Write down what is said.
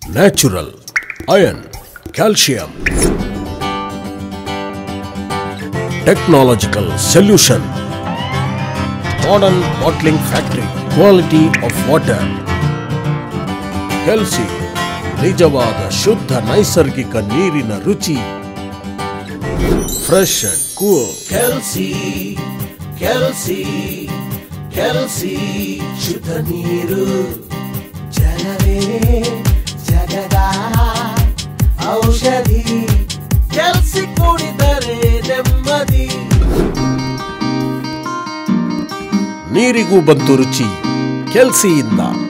natural ion calcium technological solution modern bottling factory quality of water healthy ನಿಜವಾದ ಶುದ್ಧ ನೈಸರ್ಗಿಕ ನೀರಿನ ರುಚಿ ಫ್ರೆಶ್ ಅಂಡ್ ಕೂಲ್ ಕೆಲ್ಸಿ ಕೆಲ್ಸಿ ಕೆಲ್ಸಿ ಶುದ್ಧ ನೀರು ಜಲವೇ ಜಗದ ಔಷಧಿ ಕೆಲ್ಸಿ ಕುಡಿದರೆ ನೆಮ್ಮದಿ ನೀರಿಗೂ ಬಂತು ರುಚಿ ಕೆಲ್ಸಿಯಿಂದ